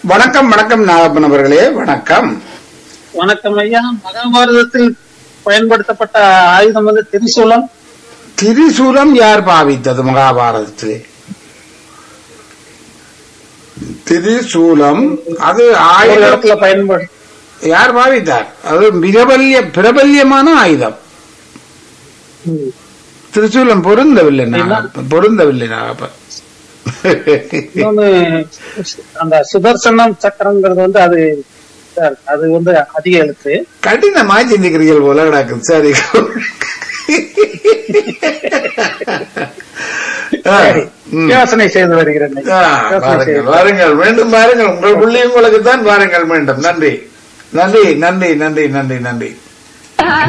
வணக்கம் வணக்கம் நாகப்பன் அவர்களே வணக்கம் வணக்கம் ஐயா மகாபாரதத்தில் பயன்படுத்தப்பட்ட ஆயுதம் வந்து திரிசூலம் திரிசூலம் யார் பாவித்தது மகாபாரதத்திலே திரிசூலம் அது ஒரு ஆயுதம் இடத்துல பயன்படு யார் பாவித்தார் அது மிகவல்ய பிரபல்யமான ஆயுதம் ம். திரிசூலம் பொருந்தவில்லை நாகப்பன் பொருந்தவில்லை நாகப்பன் இன்னொன்னு அந்த சுதர்சனம் சக்கரங்கிறது வந்து அது சார், அது வந்து அதிக எழுத்து கடினமா சிந்திக்கிறீர்கள் போல கிடக்கு சரி ஆ, சரி, ம். யோசனை செய்து வருகிறேன் ஆ, யோசனை வாருங்கள் செய்து. வாருங்கள் மீண்டும் வாருங்கள் உங்கள் புள்ளி உங்களுக்கு தான் வாருங்கள் மீண்டும் நன்றி நன்றி நன்றி நன்றி நன்றி நன்றி